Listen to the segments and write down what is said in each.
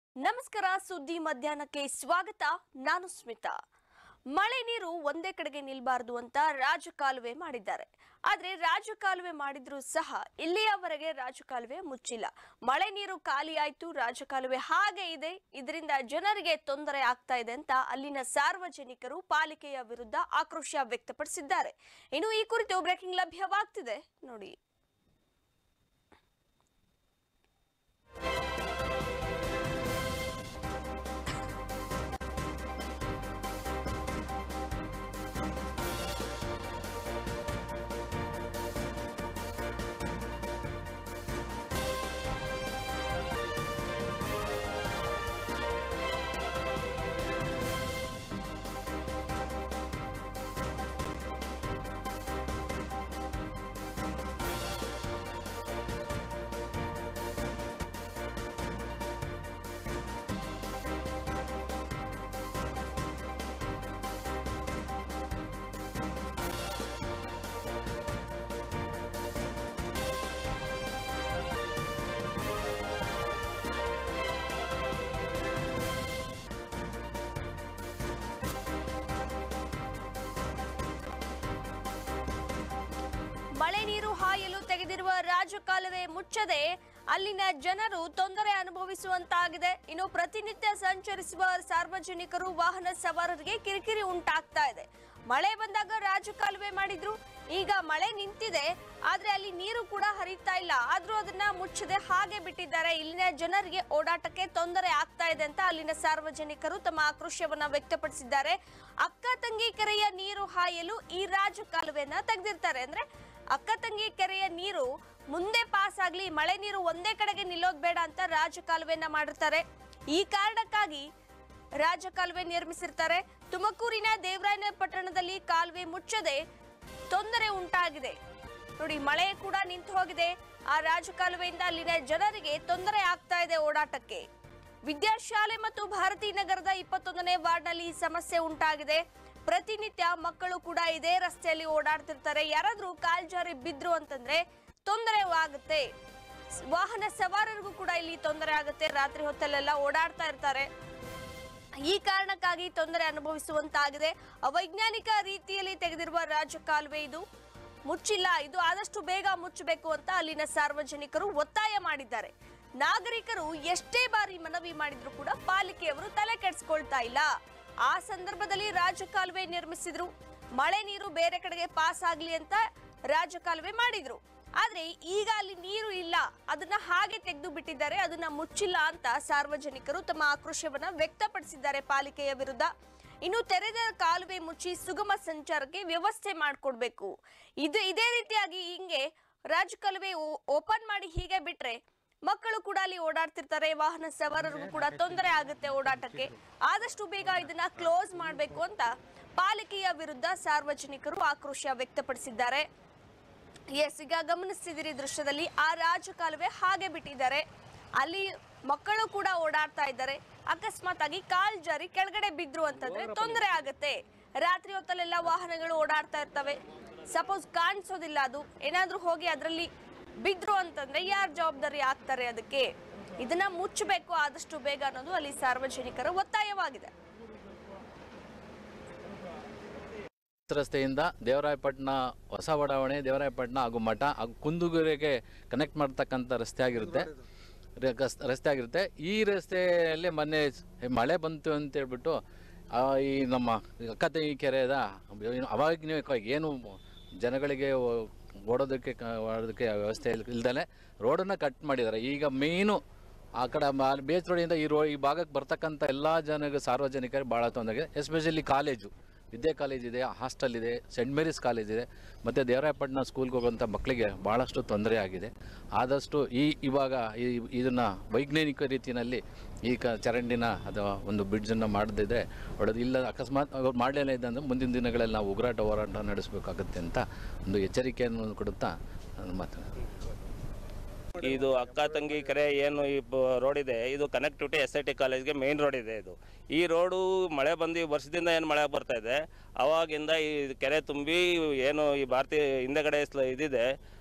ನಮಸ್ಕಾರ ಸುದ್ದಿ ಮಧ್ಯಾಹ್ನಕ್ಕೆ ಸ್ವಾಗತ ನಾನು ಸ್ಮಿತಾ ಮಳೆ ನೀರು ಒಂದೇ ಕಡೆಗೆ ನಿಲ್ಬಾರ್ದು ಅಂತ ರಾಜಕಾಲುವೆ ಮಾಡಿದ್ದಾರೆ ಆದ್ರೆ ರಾಜಕಾಲುವೆ ಮಾಡಿದ್ರು ಸಹ ಇಲ್ಲಿಯವರೆಗೆ ರಾಜಕಾಲುವೆ ಮುಚ್ಚಿಲ್ಲ ಮಳೆ ನೀರು ಖಾಲಿ ಆಯ್ತು ರಾಜಕಾಲುವೆ ಹಾಗೆ ಇದೆ ಇದರಿಂದ ಜನರಿಗೆ ತೊಂದರೆ ಆಗ್ತಾ ಇದೆ ಅಂತ ಅಲ್ಲಿನ ಸಾರ್ವಜನಿಕರು ಪಾಲಿಕೆಯ ವಿರುದ್ಧ ಆಕ್ರೋಶ ವ್ಯಕ್ತಪಡಿಸಿದ್ದಾರೆ ಇನ್ನು ಈ ಕುರಿತು ಬ್ರೇಕಿಂಗ್ ಲಭ್ಯವಾಗ್ತಿದೆ ನೋಡಿ ಮಳೆ ನೀರು ಹಾಯಲು ತೆಗೆದಿರುವ ರಾಜಕಾಲುವೆ ಮುಚ್ಚದೆ ಅಲ್ಲಿನ ಜನರು ತೊಂದರೆ ಅನುಭವಿಸುವಂತಾಗಿದೆ ಇನ್ನು ಪ್ರತಿನಿತ್ಯ ಸಂಚರಿಸುವ ಸಾರ್ವಜನಿಕರು ವಾಹನ ಸವಾರರಿಗೆ ಕಿರಿಕಿರಿ ಉಂಟಾಗ್ತಾ ಇದೆ ಮಳೆ ಬಂದಾಗ ರಾಜಕಾಲುವೆ ಮಾಡಿದ್ರು ಈಗ ಮಳೆ ನಿಂತಿದೆ ಆದ್ರೆ ಅಲ್ಲಿ ನೀರು ಕೂಡ ಹರಿತಾ ಇಲ್ಲ ಆದ್ರೂ ಅದನ್ನ ಮುಚ್ಚದೆ ಹಾಗೆ ಬಿಟ್ಟಿದ್ದಾರೆ ಇಲ್ಲಿನ ಜನರಿಗೆ ಓಡಾಟಕ್ಕೆ ತೊಂದರೆ ಆಗ್ತಾ ಇದೆ ಅಂತ ಅಲ್ಲಿನ ಸಾರ್ವಜನಿಕರು ತಮ್ಮ ಆಕ್ರೋಶವನ್ನ ವ್ಯಕ್ತಪಡಿಸಿದ್ದಾರೆ ಅಕ್ಕ ತಂಗಿ ಕೆರೆಯ ನೀರು ಹಾಯಲು ಈ ರಾಜಕಾಲುವೆನ ತೆಗೆದಿರ್ತಾರೆ ಅಂದ್ರೆ ಅಕ್ಕ ತಂಗಿ ಕೆರೆಯ ನೀರು ಮುಂದೆ ಪಾಸ್ ಆಗ್ಲಿ ಮಳೆ ನೀರು ಒಂದೇ ಕಡೆಗೆ ನಿಲ್ಲೋದ್ ಬೇಡ ಅಂತ ರಾಜಕಾಲುವೆನ ಮಾಡಿರ್ತಾರೆ ಈ ಕಾರಣಕ್ಕಾಗಿ ರಾಜಕಾಲುವೆ ನಿರ್ಮಿಸಿರ್ತಾರೆ ತುಮಕೂರಿನ ದೇವರಾಯನ ಪಟ್ಟಣದಲ್ಲಿ ಕಾಲುವೆ ಮುಚ್ಚದೆ ತೊಂದರೆ ಉಂಟಾಗಿದೆ ನೋಡಿ ಮಳೆ ಕೂಡ ನಿಂತು ಹೋಗಿದೆ ಆ ರಾಜಕಾಲುವೆಯಿಂದ ಅಲ್ಲಿನ ಜನರಿಗೆ ತೊಂದರೆ ಆಗ್ತಾ ಇದೆ ಓಡಾಟಕ್ಕೆ ವಿದ್ಯಾಶಾಲೆ ಮತ್ತು ಭಾರತಿ ನಗರದ ಇಪ್ಪತ್ತೊಂದನೇ ವಾರ್ಡ್ನಲ್ಲಿ ಈ ಸಮಸ್ಯೆ ಉಂಟಾಗಿದೆ ಪ್ರತಿನಿತ್ಯ ಮಕ್ಕಳು ಕೂಡ ಇದೇ ರಸ್ತೆಯಲ್ಲಿ ಓಡಾಡ್ತಿರ್ತಾರೆ ಯಾರಾದ್ರೂ ಕಾಲ್ಜಾರಿ ಬಿದ್ರು ಅಂತಂದ್ರೆ ತೊಂದರೆ ಆಗುತ್ತೆ ಸ್- ವಾಹನ ಸವಾರರಿಗೂ ಕೂಡ ಇಲ್ಲಿ ತೊಂದರೆ ಆಗುತ್ತೆ ರಾತ್ರಿ ಹೊತ್ತಲ್ಲೆಲ್ಲ ಓಡಾಡ್ತಾ ಇರ್ತಾರೆ ಈ ಕಾರಣಕ್ಕಾಗಿ ತೊಂದರೆ ಅನುಭವಿಸುವಂತಾಗಿದೆ ಅವೈಜ್ಞಾನಿಕ ರೀತಿಯಲ್ಲಿ ತೆಗೆದಿರುವ ರಾಜಕಾಲುವೆ ಇದು ಮುಚ್ಚಿಲ್ಲ ಇದು ಆದಷ್ಟು ಬೇಗ ಮುಚ್ಚಬೇಕು ಅಂತ ಅಲ್ಲಿನ ಸಾರ್ವಜನಿಕರು ಒತ್ತಾಯ ಮಾಡಿದ್ದಾರೆ ನಾಗರಿಕರು ಎಷ್ಟೇ ಬಾರಿ ಮನವಿ ಮಾಡಿದ್ರು ಕೂಡ ಪಾಲಿಕೆಯವರು ತಲೆ ಕೆಡಿಸ್ಕೊಳ್ತಾ ಇಲ್ಲ ಆ ಸಂದರ್ಭದಲ್ಲಿ ರಾಜಕಾಲುವೆ ನಿರ್ಮಿಸಿದ್ರು ಮಳೆ ನೀರು ಬೇರೆ ಕಡೆಗೆ ಪಾಸ್ ಆಗ್ಲಿ ಅಂತ ರಾಜಕಾಲುವೆ ಮಾಡಿದ್ರು ಆದ್ರೆ ಈಗ ಅಲ್ಲಿ ನೀರು ಇಲ್ಲ ಅದನ್ನ ಹಾಗೆ ತೆಗೆದು ಬಿಟ್ಟಿದ್ದಾರೆ ಅದನ್ನ ಮುಚ್ಚಿಲ್ಲ ಅಂತ ಸಾರ್ವಜನಿಕರು ತಮ್ಮ ಆಕ್ರೋಶವನ್ನ ವ್ಯಕ್ತಪಡಿಸಿದ್ದಾರೆ ಪಾಲಿಕೆಯ ವಿರುದ್ಧ ಇನ್ನು ತೆರೆದ ಕಾಲುವೆ ಮುಚ್ಚಿ ಸುಗಮ ಸಂಚಾರಕ್ಕೆ ವ್ಯವಸ್ಥೆ ಮಾಡಿಕೊಡ್ಬೇಕು ಇದು ಇದೇ ರೀತಿಯಾಗಿ ಹಿಂಗೆ ರಾಜಕಾಲುವೆ ಓಪನ್ ಮಾಡಿ ಹೀಗೆ ಬಿಟ್ರೆ ಮಕ್ಕಳು ಕೂಡ ಅಲ್ಲಿ ಓಡಾಡ್ತಿರ್ತಾರೆ ವಾಹನ ಸವಾರರಿಗೂ ಕೂಡ ತೊಂದರೆ ಆಗುತ್ತೆ ಓಡಾಟಕ್ಕೆ ಆದಷ್ಟು ಬೇಗ ಇದನ್ನ ಕ್ಲೋಸ್ ಮಾಡಬೇಕು ಅಂತ ಪಾಲಿಕೆಯ ವಿರುದ್ಧ ಸಾರ್ವಜನಿಕರು ಆಕ್ರೋಶ ವ್ಯಕ್ತಪಡಿಸಿದ್ದಾರೆ ಎಸ್ ಈಗ ಗಮನಿಸ್ತಿದ್ದೀರಿ ದೃಶ್ಯದಲ್ಲಿ ಆ ರಾಜಕಾಲುವೆ ಹಾಗೆ ಬಿಟ್ಟಿದ್ದಾರೆ ಅಲ್ಲಿ ಮಕ್ಕಳು ಕೂಡ ಓಡಾಡ್ತಾ ಇದ್ದಾರೆ ಅಕಸ್ಮಾತ್ ಆಗಿ ಕಾಲ್ ಜಾರಿ ಕೆಳಗಡೆ ಬಿದ್ರು ಅಂತಂದ್ರೆ ತೊಂದರೆ ಆಗುತ್ತೆ ರಾತ್ರಿ ಹೊತ್ತಲ್ಲೆಲ್ಲ ವಾಹನಗಳು ಓಡಾಡ್ತಾ ಇರ್ತವೆ ಸಪೋಸ್ ಕಾಣಿಸೋದಿಲ್ಲ ಅದು ಏನಾದ್ರೂ ಹೋಗಿ ಅದರಲ್ಲಿ ಬಿದ್ರು ಅಂತಂದ್ರೆ ಯಾರು ಜವಾಬ್ದಾರಿ ಆಗ್ತಾರೆ ಅದಕ್ಕೆ ಇದನ್ನ ಮುಚ್ಚಬೇಕು ಆದಷ್ಟು ಬೇಗ ಅನ್ನೋದು ಅಲ್ಲಿ ಸಾರ್ವಜನಿಕರ ಒತ್ತಾಯವಾಗಿದೆ ರಸ್ತೆಯಿಂದ ದೇವರಾಯಪಟ್ಟಣ ಹೊಸ ಬಡಾವಣೆ ದೇವರಾಯಪಟ್ಟಣ ಹಾಗೂ ಮಠ ಹಾಗೂ ಕುಂದುಗುರಿಗೆ ಕನೆಕ್ಟ್ ಮಾಡ್ತಕ್ಕಂಥ ರಸ್ತೆ ಆಗಿರುತ್ತೆ ರ- ಕಸ್- ರಸ್ತೆ ಆಗಿರುತ್ತೆ ಈ ರಸ್ತೆಯಲ್ಲಿ ಮೊನ್ನೆ ಮಳೆ ಬಂತು ಅಂತ ಹೇಳ್ಬಿಟ್ಟು ಆ, ಈ ನಮ್ಮ ಅಕ್ಕತೈ ಕೆರೆದ ಅವಾಗಿನ ಏನು ಜನಗಳಿಗೆ ಓ- ಓಡೋದಕ್ಕೆ ಕ- ಓಡೋದಕ್ಕೆ ವ್ಯವಸ್ಥೆ ಇಲ್ದಲೆ ರೋಡನ್ನು ಕಟ್ ಮಾಡಿದ್ದಾರೆ ಈಗ ಮೇಯ್ನು ಆ ಕಡೆ ಮ- ಬೇಸ್ ರೋಡಿಂದ ಈ ರೋ ಈ ಭಾಗಕ್ಕೆ ಬರ್ತಕ್ಕಂಥ ಎಲ್ಲ ಜನರಿಗೆ ಸಾರ್ವಜನಿಕರಿಗೆ ಭಾಳ ತೊಂದರೆ ಎಸ್ಪೆಷಲಿ ಕಾಲೇಜು ವಿದ್ಯಾ ಕಾಲೇಜ್ ಇದೆ ಹಾಸ್ಟೆಲ್ ಇದೆ ಸೆಂಟ್ ಮೇರಿಸ್ ಕಾಲೇಜ್ ಇದೆ ಮತ್ತು ದೇವರಾಯಪಟ್ಟಣ ಸ್ಕೂಲ್ಗೆ ಹೋಗುವಂಥ ಮಕ್ಕಳಿಗೆ ಭಾಳಷ್ಟು ತೊಂದರೆ ಆಗಿದೆ ಆದಷ್ಟು ಈ ಇವಾಗ ಈ ಇದನ್ನು ವೈಜ್ಞಾನಿಕ ರೀತಿಯಲ್ಲಿ ಈ ಕ ಚರಂಡಿನ ಅಥವಾ ಒಂದು ಬ್ರಿಡ್ಜನ್ನು ಮಾಡದಿದ್ದರೆ ಒಳ್ಳೆದು ಇಲ್ಲ ಅಕಸ್ಮಾತ್ ಅವ್ರು ಮಾಡಲಿಲ್ಲ ಇದ್ದಂದ್ರೆ ಮುಂದಿನ ದಿನಗಳಲ್ಲಿ ನಾವು ಉಗ್ರಾಟ ಹೋರಾಟ ನಡೆಸಬೇಕಾಗುತ್ತೆ ಅಂತ ಒಂದು ಎಚ್ಚರಿಕೆಯನ್ನು ಕೊಡುತ್ತಾ ನಾನು ಮಾತನಾಡ್ತೀನಿ ಇದು ಅಕ್ಕ ತಂಗಿ ಕೆರೆ ಏನು ಈ ರೋಡ್ ಇದೆ ಇದು ಕನೆಕ್ಟಿವಿಟಿ ಎಸ್ ಐ ಟಿ ಕಾಲೇಜ್ಗೆ ಮೇನ್ ರೋಡ್ ಇದೆ ಇದು ಈ ರೋಡು ಮಳೆ ಬಂದು ಈ ವರ್ಷದಿಂದ ಏನು ಮಳೆ ಬರ್ತಾ ಇದೆ ಅವಾಗಿಂದ ಈ ಕೆರೆ ತುಂಬಿ ಏನು ಈ ಭಾರತೀಯ ಹಿಂದೆಗಡೆ ಸ್ಲ- ಇದಿದೆ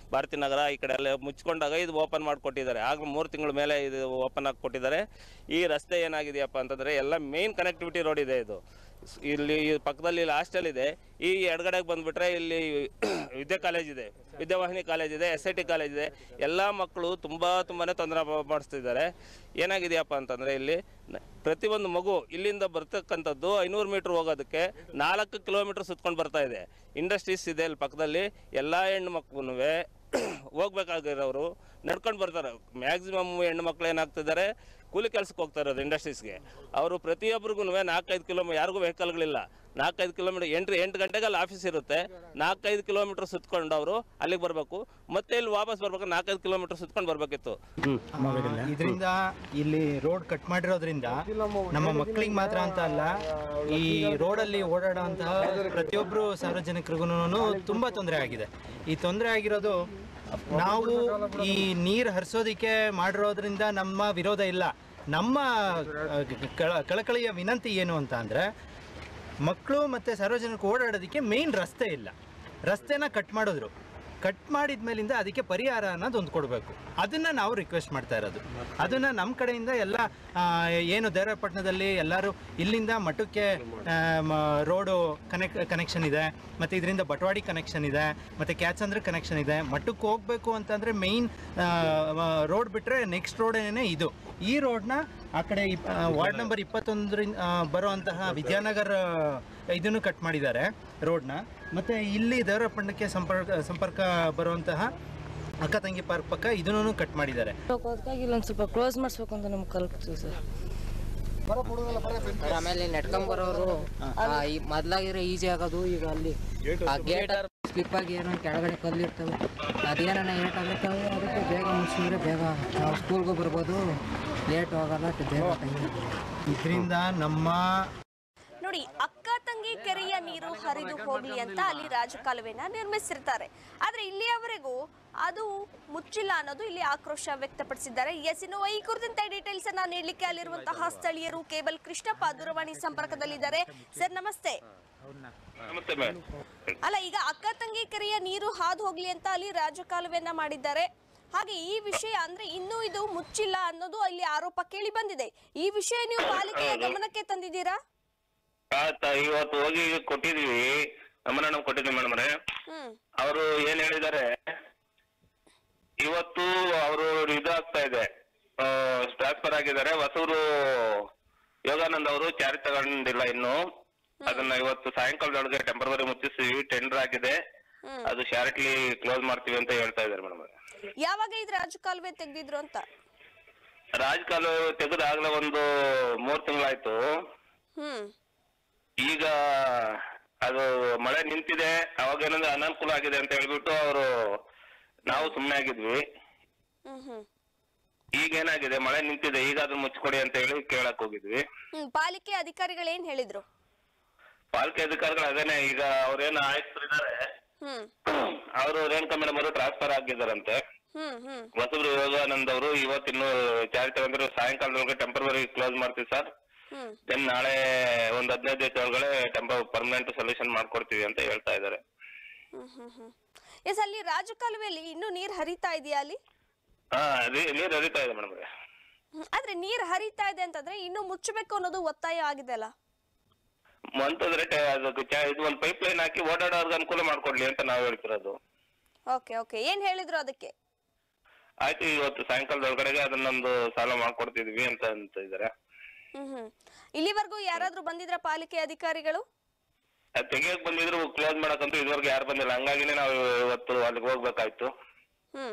ಭಾರತಿ ನಗರ ಈ ಕಡೆ ಎಲ್ಲ ಮುಚ್ಕೊಂಡಾಗ ಇದು ಓಪನ್ ಮಾಡಿಕೊಟ್ಟಿದ್ದಾರೆ ಆಗ ಮೂರು ತಿಂಗಳ ಮೇಲೆ ಇದು ಓಪನ್ ಆಗಿ ಕೊಟ್ಟಿದ್ದಾರೆ ಈ ರಸ್ತೆ ಏನಾಗಿದೆಯಪ್ಪ ಅಂತಂದರೆ ಎಲ್ಲ ಮೇನ್ ಕನೆಕ್ಟಿವಿಟಿ ರೋಡ್ ಇದೆ ಇದು ಸ್- ಇಲ್ಲಿ ಈ ಪಕ್ಕದಲ್ಲಿ ಇಲ್ಲಿ ಹಾಸ್ಟೆಲ್ ಇದೆ ಈ ಎಡಗಡೆಗೆ ಬಂದುಬಿಟ್ರೆ ಇಲ್ಲಿ ವಿದ್ಯಾ ಕಾಲೇಜ್ ಇದೆ ವಿದ್ಯಾವಾಹಿನಿ ಕಾಲೇಜ್ ಇದೆ ಎಸ್ ಐ ಟಿ ಕಾಲೇಜ್ ಇದೆ ಎಲ್ಲ ಮಕ್ಕಳು ತುಂಬ ತುಂಬಾ ತೊಂದರೆ ಮಾಡಿಸ್ತಿದ್ದಾರೆ ಏನಾಗಿದೆಯಪ್ಪ ಅಂತಂದರೆ ಇಲ್ಲಿ ನ- ಪ್ರತಿಯೊಂದು ಮಗು ಇಲ್ಲಿಂದ ಬರ್ತಕ್ಕಂಥದ್ದು ಐನೂರು ಮೀಟ್ರ್ ಹೋಗೋದಕ್ಕೆ ನಾಲ್ಕು ಕಿಲೋಮೀಟ್ರ್ ಸುತ್ಕೊಂಡು ಬರ್ತಾ ಇದೆ ಇಂಡಸ್ಟ್ರೀಸ್ ಇದೆ ಇಲ್ಲಿ ಪಕ್ಕದಲ್ಲಿ ಎಲ್ಲ ಹೆಣ್ಣು ಮಕ್ಕಳು ಹೋಗ್ಬೇಕಾಗಿರೋರು ನಡ್ಕೊಂಡು ಬರ್ತಾರೆ ಮ್ಯಾಕ್ಸಿಮಮ್ ಹೆಣ್ಣು ಮಕ್ಳು ಏನಾಗ್ತಿದ್ದಾರೆ ಕೂಲಿ ಕೆಲ್ಸಕ್ಕೆ ಹೋಗ್ತಾ ಇರೋದು ಇಂಡಸ್ಟ್ರೀಸ್ಗೆ ಅವರು ಪ್ರತಿಯೊಬ್ಬರಿಗೂ ನಾಲ್ಕೈದು ಕಿಲೋಮೀಟರ್ ಯಾರಿಗೂ ವೆಹಿಕಲ್ಗಳಿಲ್ಲ ನಾಲ್ಕೈದು ಕಿಲೋಮೀಟರ್ ಎಂಟು ಎಂಟು ಗಂಟೆಗೆ ಅಲ್ಲಿ ಆಫೀಸ್ ಇರುತ್ತೆ ನಾಲ್ಕೈದು ಕಿಲೋಮೀಟರ್ ಸುತ್ಕೊಂಡು ಅವರು ಅಲ್ಲಿಗೆ ಬರಬೇಕು ಮತ್ತೆ ಇಲ್ಲಿ ವಾಪಸ್ ಬರ್ಬೇಕು ನಾಲ್ಕೈದು ಕಿಲೋಮೀಟರ್ ಸುತ್ಕೊಂಡು ಬರಬೇಕಿತ್ತು ಇದರಿಂದ ಇಲ್ಲಿ ರೋಡ್ ಕಟ್ ಮಾಡಿರೋದ್ರಿಂದ ನಮ್ಮ ಮಕ್ಕಳಿಗೆ ಮಾತ್ರ ಅಂತ ಅಲ್ಲ ಈ ರೋಡಲ್ಲಿ ಓಡಾಡುವಂತಹ ಪ್ರತಿಯೊಬ್ಬರು ಸಾರ್ವಜನಿಕರಿಗೂ ತುಂಬಾ ತೊಂದರೆ ಆಗಿದೆ ಈ ತೊಂದರೆ ಆಗಿರೋದು ನಾವು ಈ ನೀರು ಹರಿಸೋದಿಕ್ಕೆ ಮಾಡಿರೋದ್ರಿಂದ ನಮ್ಮ ವಿರೋಧ ಇಲ್ಲ ನಮ್ಮ ಆ, ಕಳ- ಕಳಕಳಿಯ ವಿನಂತಿ ಏನು ಅಂತ ಅಂದರೆ ಮಕ್ಕಳು ಮತ್ತು ಸಾರ್ವಜನಿಕರು ಓಡಾಡೋದಕ್ಕೆ ಮೇನ್ ರಸ್ತೆ ಇಲ್ಲ ರಸ್ತೆನ ಕಟ್ ಮಾಡಿದ್ರು ಕಟ್ ಮಾಡಿದ ಮೇಲಿಂದ ಅದಕ್ಕೆ ಪರಿಹಾರ ಅನ್ನೋದು ಒಂದು ಕೊಡಬೇಕು ಅದನ್ನು ನಾವು ರಿಕ್ವೆಸ್ಟ್ ಮಾಡ್ತಾ ಇರೋದು ಅದನ್ನು ನಮ್ಮ ಕಡೆಯಿಂದ ಎಲ್ಲ ಆ, ಏನು ದೇವರಪಟ್ಟಣದಲ್ಲಿ ಎಲ್ಲರೂ ಇಲ್ಲಿಂದ ಮಠಕ್ಕೆ ರೋಡು ಕನೆಕ್ ಕನೆಕ್ಷನ್ ಇದೆ ಮತ್ತು ಇದರಿಂದ ಬಟವಾಡಿ ಕನೆಕ್ಷನ್ ಇದೆ ಮತ್ತು ಕ್ಯಾಚಂದ್ರ ಕನೆಕ್ಷನ್ ಇದೆ ಮಠಕ್ಕೆ ಹೋಗಬೇಕು ಅಂತಂದರೆ ಮೇಯ್ನ್ ರೋಡ್ ಬಿಟ್ಟರೆ ನೆಕ್ಸ್ಟ್ ರೋಡೇನೆ ಇದು ಈ ರೋಡ್ನ ಆ ಕಡೆ ಇಪ್ ವಾರ್ಡ್ ನಂಬರ್ ಇಪ್ಪತ್ತೊಂದರಿಂದ ಬರುವಂತಹ ವಿದ್ಯಾನಗರ ಇದನ್ನು ಕಟ್ ಮಾಡಿದ್ದಾರೆ ರೋಡ್ನ ಮತ್ತು ಇಲ್ಲಿ ದೇವರಪಟ್ಟಣಕ್ಕೆ ಸಂಪರ್ಕ ಸಂಪರ್ಕ ಬರುವಂತಹ ಅಕ್ಕ ತಂಗಿ ಪಾರ್ಕ್ ಪಕ್ಕ ಇದನ್ನು ಕಟ್ ಮಾಡಿದ್ದಾರೆ ಅದಕ್ಕಾಗಿ ಇಲ್ಲೊಂದು ಸ್ವಲ್ಪ ಕ್ಲೋಸ್ ಮಾಡಿಸ್ಬೇಕು ಅಂತ ನಮ್ಗೆ ಕಲ್ಪಿಸ್ತೀವಿ ಸರ್ ಆಮೇಲೆ ನೆಟ್ಕೊಂಬರೋರು ಈ ಮೊದ್ಲಾಗಿರೋ ಈಜಿ ಆಗೋದು ಈಗ ಅಲ್ಲಿ ಆ ಗೇಟ್ ಸ್ಲಿಪ್ ಆಗಿ ಏನೋ ಕೆಳಗಡೆ ಕಲ್ಲಿರ್ತವೆ ಅದೇನ ಏಟ್ ಆಗುತ್ತವೆ ಅದಕ್ಕೆ ಬೇಗ ಮುಗಿಸಿದ್ರೆ ಬೇಗ ನಾವು ಸ್ಕೂಲ್ಗೂ ಬರ್ಬೋದು ಲೇಟ್ ಹೋಗಲ್ಲ ಬೇಗ ಟೈಮ್ ಇದರಿಂದ ನಮ್ಮ ನೋಡಿ ಅಕ್ಕ ತಂಗಿ ಕೆರೆಯ ನೀರು ಹರಿದು ಹೋಗ್ಲಿ ಅಂತ ಅಲ್ಲಿ ರಾಜಕಾಲುವೆನ ನಿರ್ಮಿಸಿರ್ತಾರೆ ಆದ್ರೆ ಇಲ್ಲಿಯವರೆಗೂ ಅದು ಮುಚ್ಚಿಲ್ಲ ಅನ್ನೋದು ಇಲ್ಲಿ ಆಕ್ರೋಶ ವ್ಯಕ್ತಪಡಿಸಿದ್ದಾರೆ ಎಸ್ ಇನ್ನು ಈ ಕುರಿತಂತೆ ಡೀಟೇಲ್ಸ್ ಅನ್ನ ನೀಡಲಿಕ್ಕೆ ಅಲ್ಲಿರುವಂತಹ ಸ್ಥಳೀಯರು ಕೇಬಲ್ ಕೃಷ್ಣಪ್ಪ ದೂರವಾಣಿ ಸಂಪರ್ಕದಲ್ಲಿದ್ದಾರೆ ಸರ್ ನಮಸ್ತೆ ನಮಸ್ತೆ ಮೇಡಮ್ ಅಲ್ಲ ಈಗ ಅಕ್ಕ ತಂಗಿ ಕೆರೆಯ ನೀರು ಹಾದು ಹೋಗ್ಲಿ ಅಂತ ಅಲ್ಲಿ ರಾಜಕಾಲುವೆಯನ್ನ ಮಾಡಿದ್ದಾರೆ ಹಾಗೆ ಈ ವಿಷಯ ಅಂದ್ರೆ ಇನ್ನೂ ಇದು ಮುಚ್ಚಿಲ್ಲ ಅನ್ನೋದು ಅಲ್ಲಿ ಆರೋಪ ಕೇಳಿ ಬಂದಿದೆ ಈ ವಿಷಯ ನೀವು ಪಾಲಿಕೆಯ ಗಮನಕ್ಕೆ ತಂದಿದ್ದೀರಾ ಆಯ್ತಾ ಇವತ್ತು ಹೋಗಿ ಕೊಟ್ಟಿದೀವಿ ನಮ್ಮನ್ನ ಕೊಟ್ಟಿದ್ವಿ ಮೇಡಮ್ ಹ್ಮ್ ಅವರು ಏನ್ ಹೇಳಿದ್ದಾರೆ ಇವತ್ತು ಅವರು ಇದಾಗ್ತಾ ಇದೆ ಟ್ರಾನ್ಸ್ಫರ್ ಆಗಿದ್ದಾರೆ ಹೊಸೂರು ಯೋಗಾನಂದ್ ಅವರು ಚಾರ್ಜ್ ತಗೊಂಡಿಲ್ಲ ಇನ್ನು ಅದನ್ನ ಇವತ್ತು ಸಾಯಂಕಾಲದೊಳಗೆ ಟೆಂಪರವರಿ ಮುಚ್ಚಿಸ್ತೀವಿ ಟೆಂಡರ್ ಆಗಿದೆ ಹ್ಮ್. ಅದು ಶಾರ್ಟ್ಲಿ ಕ್ಲೋಸ್ ಮಾಡ್ತೀವಿ ಅಂತ ಹೇಳ್ತಾ ಇದ್ದಾರೆ ಮೇಡಮ್ ಯಾವಾಗ ಇದು ರಾಜಕಾಲುವೆ ತೆಗ್ದಿದ್ರು ಅಂತ ರಾಜಕಾಲು ತೆಗೆದಾಗ್ಲೇ ಒಂದು ಮೂರ್ ತಿಂಗಳಾಯ್ತು ಹ್ಮ್ ಈಗ ಅದು ಮಳೆ ನಿಂತಿದೆ ಅವಾಗ ಏನಂದ್ರೆ ಅನಾನುಕೂಲ ಆಗಿದೆ ಅಂತ ಹೇಳ್ಬಿಟ್ಟು ಅವರು ನಾವು ಸುಮ್ಮನೆ ಆಗಿದ್ವಿ ಹ್ಮ್ ಹ್ಮ್ ಈಗ ಏನಾಗಿದೆ ಮಳೆ ನಿಂತಿದೆ ಈಗ ಅದನ್ನ ಮುಚ್ಕೊಡಿ ಅಂತ ಹೇಳಿ ಕೇಳಕ್ ಹೋಗಿದ್ವಿ ಹ್ಮ್ ಪಾಲಿಕೆ ಅಧಿಕಾರಿಗಳು ಏನ್ ಹೇಳಿದ್ರು ಪಾಲಿಕೆ ಅಧಿಕಾರಿಗಳು ಅದೇನೆ ಈಗ ಅವ್ರೇನು ಆಯುಕ್ತರಿದ್ದಾರೆ ಹ್ಮ್ ಅವರು ರೇಣುಕಾ ಮೇಡಮ್ ಅವರು ಟ್ರಾನ್ಸ್ಫರ್ ಆಗಿದ್ದಾರಂತೆ ಹ್ಮ್ ಹ್ಮ್ ಹೊಸಬ್ರು ಯೋಗಾನಂದ್ ಅವರು ಇವತ್ತಿನ್ನು ಚಾರ್ಜ್ ತಗೊಂಡ್ರೆ ಸಾಯಂಕಾಲದೊಳಗೆ ಟೆಂಪರವರಿ ಕ್ಲೋಸ್ ಮಾಡ್ತೀವಿ ಸರ್ ಹ್ಮ್ ದೆನ್ ನಾಳೆ ಒಂದ್ ಹದಿನೈದು ದಿವಸ ಒಳಗಡೆ ಟೆಂಪ ಪರ್ಮನೆಂಟ್ ಸೊಲ್ಯೂಷನ್ ಮಾಡ್ಕೊಡ್ತೀವಿ ಅಂತ ಹೇಳ್ತಾ ಇದ್ದಾರೆ ಹ್ಮ್ ಹ್ಮ್ ಹ್ಮ್ ಎಸ್ ಅಲ್ಲಿ ರಾಜಕಾಲುವೆಯಲ್ಲಿ ಇನ್ನೂ ನೀರ್ ಹರಿತಾ ಇದೆಯಾ ಅಲ್ಲಿ ಹಾ ರೀ- ನೀರ್ ಹರಿತಾ ಇದೆ ಮೇಡಮ್ ಹ್ಮ್. ಆದ್ರೆ ನೀರ್ ಹರಿತಾ ಇದೆ ಅಂತಂದ್ರೆ ಇನ್ನು ಮುಚ್ಚಬೇಕು ಅನ್ನೋದು ಒತ್ತಾಯ ಆಗಿದೆ ಅಲ್ಲ ಅಂತಂದ್ರೆ ಟ- ಅದಕ್ಕೆ ಚಾ- ಇದು ಒಂದು ಪೈಪ್ ಲೈನ್ ಹಾಕಿ ಓಡಾಡೋರ್ಗೆ ಅನುಕೂಲ ಮಾಡ್ಕೊಡ್ಲಿ ಅಂತ ನಾವು ಹೇಳ್ತಿರೋದು ಓಕೆ ಓಕೆ ಏನ್ ಹೇಳಿದ್ರು ಅದಕ್ಕೆ ಆಯ್ತು ಇವತ್ತು ಸಾಯಂಕಾಲದೊಳಗಡೆಗೆ ಅದನ್ನೊಂದು ಸಾಲ ಮಾಡ್ಕೊಡ್ತಿದ್ವಿ ಅಂತ ಅಂತ ಇದಾರೆ ಹ್ಮ್ ಹ್ಮ್ ಇಲ್ಲಿವರೆಗೂ ಯಾರಾದ್ರೂ ಬಂದಿದ್ರ ಪಾಲಿಕೆ ಅಧಿಕಾರಿಗಳು ಅದ್ ತೆಗಿಯಕ್ ಬಂದಿದ್ರು ಕ್ಲೋಸ್ ಮಾಡಕ್ಕಂತೂ ಇದುವರೆಗೆ ಯಾರು ಬಂದಿಲ್ಲ ಹಂಗಾಗಿನೇ ನಾವು ಇವತ್ತು ಅಲ್ಲಿಗೆ ಹೋಗ್ಬೇಕಾಯ್ತು ಹ್ಮ್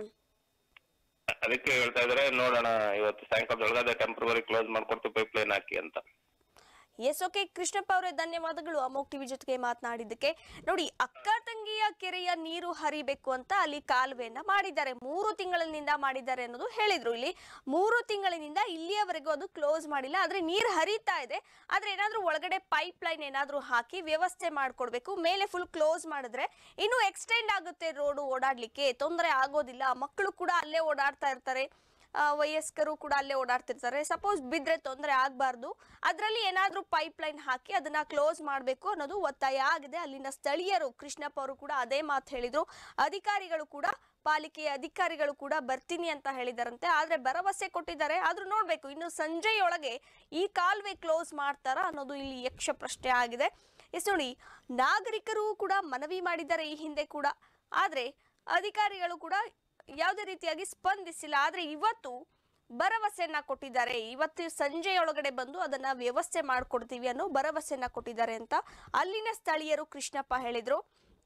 ಅದಕ್ಕೆ ಹೇಳ್ತಾ ಇದಾರೆ ನೋಡೋಣ ಇವತ್ತು ಸಾಯಂಕಾಲದೊಳಗೆ ಅದೇ ಟೆಂಪ್ರವರಿ ಕ್ಲೋಸ್ ಮಾಡ್ಕೊಡ್ತೀವಿ ಪೈಪ್ ಲೈನ್ ಹಾಕಿ ಅಂತ ಎಸ್ ಓಕೆ ಕೃಷ್ಣಪ್ಪ ಅವರೇ ಧನ್ಯವಾದಗಳು ಅಮೋಕ್ ಟಿವಿ ಜೊತೆಗೆ ಮಾತನಾಡಿದ್ದಕ್ಕೆ ನೋಡಿ ಅಕ್ಕ ತಂಗಿಯ ಕೆರೆಯ ನೀರು ಹರಿಬೇಕು ಅಂತ ಅಲ್ಲಿ ಕಾಲುವೆಯನ್ನ ಮಾಡಿದ್ದಾರೆ ಮೂರು ತಿಂಗಳಿನಿಂದ ಮಾಡಿದ್ದಾರೆ ಅನ್ನೋದು ಹೇಳಿದ್ರು ಇಲ್ಲಿ ಮೂರು ತಿಂಗಳಿನಿಂದ ಇಲ್ಲಿಯವರೆಗೂ ಅದು ಕ್ಲೋಸ್ ಮಾಡಿಲ್ಲ ಆದ್ರೆ ನೀರು ಹರಿತಾ ಇದೆ ಆದ್ರೆ ಏನಾದ್ರೂ ಒಳಗಡೆ ಪೈಪ್ ಲೈನ್ ಏನಾದ್ರೂ ಹಾಕಿ ವ್ಯವಸ್ಥೆ ಮಾಡ್ಕೊಡ್ಬೇಕು ಮೇಲೆ ಫುಲ್ ಕ್ಲೋಸ್ ಮಾಡಿದ್ರೆ ಇನ್ನು ಎಕ್ಸ್ಟೆಂಡ್ ಆಗುತ್ತೆ ರೋಡು ಓಡಾಡ್ಲಿಕ್ಕೆ ತೊಂದರೆ ಆಗೋದಿಲ್ಲ ಮಕ್ಕಳು ಕೂಡ ಅಲ್ಲೇ ಓಡಾಡ್ತಾ ಇರ್ತಾರೆ ಆ, ವಯಸ್ಕರು ಕೂಡ ಅಲ್ಲೇ ಓಡಾಡ್ತಿರ್ತಾರೆ ಸಪೋಸ್ ಬಿದ್ರೆ ತೊಂದರೆ ಆಗಬಾರ್ದು ಅದರಲ್ಲಿ ಏನಾದರೂ ಪೈಪ್ ಲೈನ್ ಹಾಕಿ ಅದನ್ನ ಕ್ಲೋಸ್ ಮಾಡಬೇಕು ಅನ್ನೋದು ಒತ್ತಾಯ ಆಗಿದೆ ಅಲ್ಲಿನ ಸ್ಥಳೀಯರು ಕೃಷ್ಣಪ್ಪ ಅವರು ಕೂಡ ಅದೇ ಮಾತು ಹೇಳಿದ್ರು ಅಧಿಕಾರಿಗಳು ಕೂಡ ಪಾಲಿಕೆಯ ಅಧಿಕಾರಿಗಳು ಕೂಡ ಬರ್ತೀನಿ ಅಂತ ಹೇಳಿದಾರಂತೆ ಆದ್ರೆ ಭರವಸೆ ಕೊಟ್ಟಿದ್ದಾರೆ ಆದ್ರೂ ನೋಡ್ಬೇಕು ಇನ್ನು ಸಂಜೆಯೊಳಗೆ ಈ ಕಾಲುವೆ ಕ್ಲೋಸ್ ಮಾಡ್ತಾರಾ ಅನ್ನೋದು ಇಲ್ಲಿ ಯಕ್ಷ ಪ್ರಶ್ನೆ ಆಗಿದೆ ಎಸ್ ನೋಡಿ ನಾಗರಿಕರು ಕೂಡ ಮನವಿ ಮಾಡಿದ್ದಾರೆ ಈ ಹಿಂದೆ ಕೂಡ ಆದ್ರೆ ಅಧಿಕಾರಿಗಳು ಕೂಡ ಯಾವುದೇ ರೀತಿಯಾಗಿ ಸ್ಪಂದಿಸಿಲ್ಲ ಆದ್ರೆ ಇವತ್ತು ಭರವಸೆಯನ್ನ ಕೊಟ್ಟಿದ್ದಾರೆ ಇವತ್ತು ಸಂಜೆಯೊಳಗಡೆ ಬಂದು ಅದನ್ನ ವ್ಯವಸ್ಥೆ ಮಾಡ್ಕೊಡ್ತೀವಿ ಅನ್ನೋ ಭರವಸೆಯನ್ನ ಕೊಟ್ಟಿದ್ದಾರೆ ಅಂತ ಅಲ್ಲಿನ ಸ್ಥಳೀಯರು ಕೃಷ್ಣಪ್ಪ ಹೇಳಿದ್ರು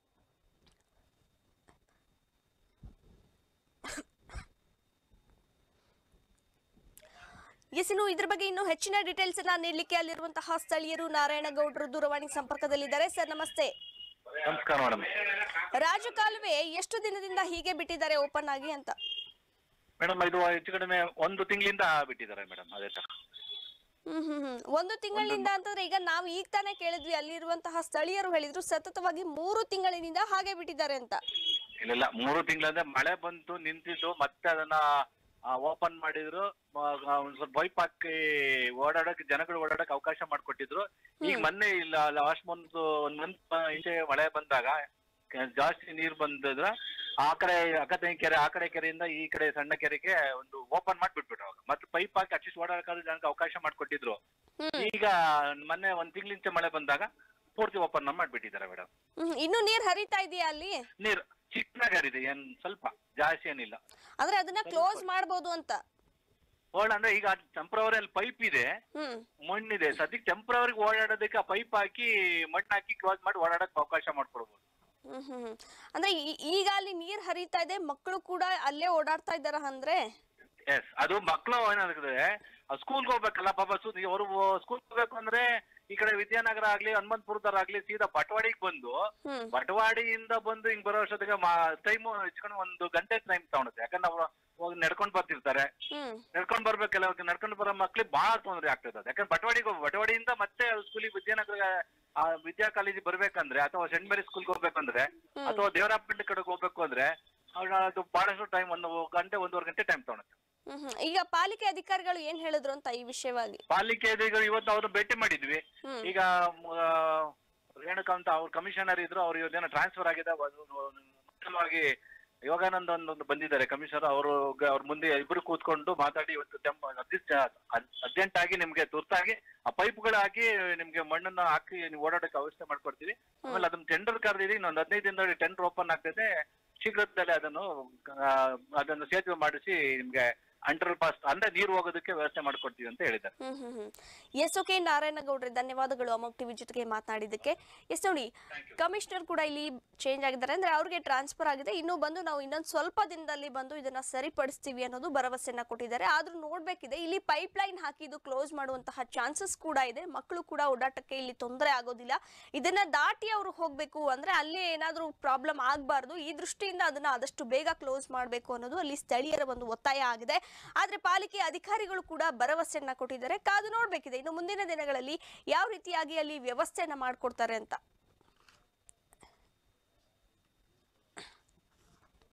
ಎಸ್ ಇನ್ನು ಇದ್ರ ಬಗ್ಗೆ ಇನ್ನು ಹೆಚ್ಚಿನ ಡೀಟೇಲ್ಸ್ ಅನ್ನ ನೀಡಲಿಕ್ಕೆ ಅಲ್ಲಿರುವಂತಹ ಸ್ಥಳೀಯರು ನಾರಾಯಣಗೌಡರು ದೂರವಾಣಿ ಸಂಪರ್ಕದಲ್ಲಿದ್ದಾರೆ ಸರ್ ನಮಸ್ತೆ ನಮಸ್ಕಾರ ಮೇಡಮ್ ರಾಜಕಾಲುವೆ ಎಷ್ಟು ದಿನದಿಂದ ಹೀಗೆ ಬಿಟ್ಟಿದ್ದಾರೆ ಓಪನ್ ಆಗಿ ಅಂತ ಮೇಡಮ್ ಇದು ಹೆಚ್ಚು ಕಡಿಮೆ ಒಂದು ತಿಂಗಳಿಂದ ಬಿಟ್ಟಿದ್ದಾರೆ ಮೇಡಮ್ ಅದೇ ತರ ಹ್ಮ್ ಹ್ಮ್ ಹ್ಮ್ ಒಂದು ತಿಂಗಳಿಂದ ಅಂತಂದ್ರೆ ಈಗ ನಾವು ಈಗ ತಾನೇ ಕೇಳಿದ್ವಿ ಅಲ್ಲಿರುವಂತಹ ಸ್ಥಳೀಯರು ಹೇಳಿದ್ರು ಸತತವಾಗಿ ಮೂರು ತಿಂಗಳಿನಿಂದ ಹಾಗೆ ಬಿಟ್ಟಿದ್ದಾರೆ ಅಂತ ಇಲ್ಲ ಇಲ್ಲ ಮೂರು ತಿಂಗಳಂದ್ರೆ ಮಳೆ ಬಂತು ನಿಂತಿದ್ದು ಮತ್ತೆ ಅದನ್ನ ಓಪನ್ ಮಾಡಿದ್ರು ಮ- ಆ, ಒಂದ್ ಸ್ವಲ್ಪ ಪೈಪ್ ಹಾಕಿ ಓಡಾಡಕ್ ಜನಗಳು ಓಡಾಡಕ್ ಅವಕಾಶ ಮಾಡ್ಕೊಟ್ಟಿದ್ರು ಈಗ ಮೊನ್ನೆ ಇಲ್ಲ ಲಾಸ್ಟ್ ಮಂತ್ ಒಂದ್ ಮಂತ್ ಹಿಂದೆ ಮಳೆ ಬಂದಾಗ ಕ- ಜಾಸ್ತಿ ನೀರ್ ಬಂದಿದ್ರ ಆ ಕಡೆ ಅಕ್ಕತಂಗಿ ಕೆರೆ ಆ ಕಡೆ ಕೆರೆಯಿಂದ ಈ ಕಡೆ ಸಣ್ಣ ಕೆರೆಗೆ ಒಂದು ಓಪನ್ ಮಾಡ್ಬಿಟ್ಬಿಟ್ರು ಅವಾಗ ಮತ್ತೆ ಪೈಪ್ ಹಾಕಿ ಅಟ್ಲೀಸ್ಟ್ ಓಡಾಡಕ್ಕಾದ್ರೂ ಜನಕ್ಕೆ ಅವಕಾಶ ಮಾಡ್ಕೊಟ್ಟಿದ್ರು ಈಗ ಮೊನ್ನೆ ಒಂದ್ ತಿಂಗಳಿಂಚೆ ಮಳೆ ಬಂದಾಗ ಪೂರ್ತಿ ಓಪನ್ ಮಾಡ್ಬಿಟ್ಟಿದ್ದಾರೆ ಮೇಡಮ್ ಹ್ಮ್ ಇನ್ನು ನೀರ್ ಹರಿತಾ ಇದೆಯಾ ಅಲ್ಲಿ ನೀರು ಚಿಕ್ಕನಾಗ ಹರಿದೆ ಏನ್ ಸ್ವಲ್ಪ ಜಾಸ್ತಿ ಏನಿಲ್ಲ ಅಂದ್ರೆ ಅದನ್ನ ಕ್ಲೋಸ್ ಮಾಡ್ಬೋದು ಅಂತ ಓಡ ಅಂದ್ರೆ ಈಗ ಟೆಂಪ್ರವರಿ ಅಲ್ಲಿ ಪೈಪ್ ಇದೆ ಹ್ಮ್ ಮಣ್ಣಿದೆ ಸದ್ಯಕ್ಕೆ ಟೆಂಪ್ರವರಿ ಓಡಾಡೋದಕ್ಕೆ ಆ ಪೈಪ್ ಹಾಕಿ ಮಣ್ಣು ಹಾಕಿ ಕ್ಲೋಸ್ ಮಾಡಿ ಓಡಾಡಕ್ ಅವಕಾಶ ಮಾಡ್ಕೊಡ್ಬೋದು ಹ್ಮ್ ಹ್ಮ್ ಹ್ಮ್. ಅಂದ್ರೆ ಈ- ಈಗ ಅಲ್ಲಿ ನೀರ್ ಹರಿತಾ ಇದೆ ಮಕ್ಕಳು ಕೂಡ ಅಲ್ಲೇ ಓಡಾಡ್ತಾ ಇದ್ದಾರ ಅಂದ್ರೆ ಎಸ್ ಅದು ಮಕ್ಕಳು ಏನಾಗ್ತದೆ ಸ್ಕೂಲ್ಗೆ ಹೋಗ್ಬೇಕಲ್ಲ ಪಾಪ ಸು ಅವರು ಸ್ಕೂಲ್ ಹೋಗ್ಬೇಕು ಅಂದ್ರೆ ಈ ಕಡೆ ವಿದ್ಯಾನಗರ ಆಗ್ಲಿ ಹನುಮಂತಪುರದವ್ರಾಗ್ಲಿ ಸೀದಾ ಬಟವಾಡಿಗೆ ಬಂದು ಹ್ಮ್ ಬಟವಾಡಿಯಿಂದ ಬಂದು ಹಿಂಗ್ ಬರೋ ಅಷ್ಟೊತ್ತಿಗೆ ಟೈಮ್ ಹೆಚ್ಚಿಕೊಂಡು ಒಂದು ಗಂಟೆ ಟೈಮ್ ತಗೊಳುತ್ತೆ ಯಾಕಂದ್ರೆ ಅವ್ರು ಹೋಗಿ ನಡ್ಕೊಂಡ್ ಬರ್ತಿರ್ತಾರೆ ಹ್ಮ್ ನಡ್ಕೊಂಡ್ ಬರ್ಬೇಕಲ್ಲ ಅವ್ರಿಗೆ ನಡ್ಕೊಂಡ್ ಬರೋ ಮಕ್ಳಿಗೆ ಬಹಳ ತೊಂದರೆ ಆಗ್ತದೆ ಅದು. ಯಾಕಂದ್ರೆ ಬಟವಾಡಿಗೆ ಹೋಗ್- ಬಟವಾಡಿಯಿಂದ ಮತ್ತೆ ಸ್ಕೂಲಿಗೆ ವಿದ್ಯಾನಗರ ಆ ವಿದ್ಯಾ ಕಾಲೇಜಿಗೆ ಬರ್ಬೇಕಂದ್ರೆ ಅಥವಾ ಸೆಂಟ್ ಮೇರಿ ಸ್ಕೂಲ್ಗೆ ಹೋಗ್ಬೇಕಂದ್ರೆ ಅಥವಾ ದೇವರಾಪಳ್ಳಿ ಕಡೆಗೆ ಹೋಗ್ಬೇಕು ಅಂದ್ರೆ ಅವ್ರು ಅದು ಬಹಳಷ್ಟು ಟೈಮ್ ಒಂದು ಗಂಟೆ ಒಂದೂವರೆ ಗಂಟೆ ಟೈಮ್ ತಗೊಳುತ್ತೆ ಹ್ಮ್ ಹ್ಮ್. ಈಗ ಪಾಲಿಕೆ ಅಧಿಕಾರಿಗಳು ಏನ್ ಹೇಳಿದ್ರು ಅಂತ ಈ ವಿಷಯವಾಗಿ ಪಾಲಿಕೆ ಅಧಿಕಾರಿ ಇವತ್ತು ಅವ್ರು ಭೇಟಿ ಮಾಡಿದ್ವಿ ಹ್ಮ್. ಈಗ ಆ, ರೇಣುಕಾ ಅಂತ ಅವ್ರ ಕಮಿಷನರ್ ಇದ್ರು ಅವ್ರು ಇವತ್ತೇನೋ ಟ್ರಾನ್ಸ್ಫರ್ ಆಗಿದೆ ಅದು ನೂತನವಾಗಿ ಯೋಗಾನಂದ್ ಒಂದು ಬಂದಿದ್ದಾರೆ ಕಮಿಷನರ್ ಅವರು ಅವ್ರ ಮುಂದೆ ಇಬ್ರು ಕೂತ್ಕೊಂಡು ಮಾತಾಡಿ ಇವತ್ತು ಅರ್ಜೆಂಟ್ ಆಗಿ ನಿಮ್ಗೆ ತುರ್ತಾಗಿ ಆ ಪೈಪ್ಗಳು ಹಾಕಿ ನಿಮ್ಗೆ ಮಣ್ಣನ್ನ ಹಾಕಿ ನೀವು ಓಡಾಡಕ್ಕೆ ವ್ಯವಸ್ಥೆ ಮಾಡ್ಕೊಡ್ತೀವಿ ಆಮೇಲೆ ಅದನ್ನ ಟೆಂಡರ್ ಕರೆದಿರಿ ಇನ್ನೊಂದು ಹದಿನೈದು ದಿನದಲ್ಲಿ ಟೆಂಡರ್ ಓಪನ್ ಆಗ್ತದೆ ಶೀಘ್ರದಲ್ಲೇ ಅದನ್ನು ಆ, ಅದನ್ನು ಸೇತುವೆ ಮಾಡಿಸಿ ನಿಮ್ಗೆ ಅಂಡರ್ ಪಾಸ್ ಅಂದ್ರೆ ನೀರು ಹೋಗೋದಕ್ಕೆ ವ್ಯವಸ್ಥೆ ಮಾಡ್ಕೊಡ್ತೀವಿ ಅಂತ ಹೇಳಿದ್ದಾರೆ ಹ್ಮ್ ಹ್ಮ್ ಹ್ಮ್ ಎಸ್ ಓಕೆ ನಾರಾಯಣಗೌಡ್ರೆ ಧನ್ಯವಾದಗಳು ಅಮೋಕ್ ಟಿವಿ ಜೊತೆಗೆ ಮಾತನಾಡಿದ್ದಕ್ಕೆ ಎಸ್ ನೋಡಿ ಕಮಿಷನರ್ ಕೂಡ ಇಲ್ಲಿ ಚೇಂಜ್ ಆಗಿದ್ದಾರೆ ಅಂದ್ರೆ ಅವ್ರಿಗೆ ಟ್ರಾನ್ಸ್ಫರ್ ಆಗಿದೆ ಇನ್ನು ಬಂದು ನಾವು ಇನ್ನೊಂದು ಸ್ವಲ್ಪ ದಿನದಲ್ಲಿ ಬಂದು ಇದನ್ನ ಸರಿಪಡಿಸ್ತೀವಿ ಅನ್ನೋದು ಭರವಸೆನ ಕೊಟ್ಟಿದ್ದಾರೆ ಆದ್ರೂ ನೋಡ್ಬೇಕಿದೆ ಇಲ್ಲಿ ಪೈಪ್ ಲೈನ್ ಹಾಕಿ ಇದು ಕ್ಲೋಸ್ ಮಾಡುವಂತಹ ಚಾನ್ಸಸ್ ಕೂಡ ಇದೆ ಮಕ್ಕಳು ಕೂಡ ಓಡಾಟಕ್ಕೆ ಇಲ್ಲಿ ತೊಂದರೆ ಆಗೋದಿಲ್ಲ ಇದನ್ನ ದಾಟಿ ಅವರು ಹೋಗ್ಬೇಕು ಅಂದ್ರೆ ಅಲ್ಲಿ ಏನಾದ್ರೂ ಪ್ರಾಬ್ಲಮ್ ಆಗಬಾರ್ದು ಈ ದೃಷ್ಟಿಯಿಂದ ಅದನ್ನ ಆದಷ್ಟು ಬೇಗ ಕ್ಲೋಸ್ ಮಾಡಬೇಕು ಅನ್ನೋದು ಅಲ್ಲಿ ಸ್ಥಳೀಯರ ಒಂದು ಒತ್ತಾಯ ಆಗಿದೆ ಆದ್ರೆ ಪಾಲಿಕೆ ಅಧಿಕಾರಿಗಳು ಕೂಡ ಭರವಸೆಯನ್ನ ಕೊಟ್ಟಿದ್ದಾರೆ ಕಾದು ನೋಡ್ಬೇಕಿದೆ ಇನ್ನು ಮುಂದಿನ ದಿನಗಳಲ್ಲಿ ಯಾವ ರೀತಿಯಾಗಿ ಅಲ್ಲಿ ವ್ಯವಸ್ಥೆಯನ್ನ ಮಾಡ್ಕೊಡ್ತಾರೆ ಅಂತ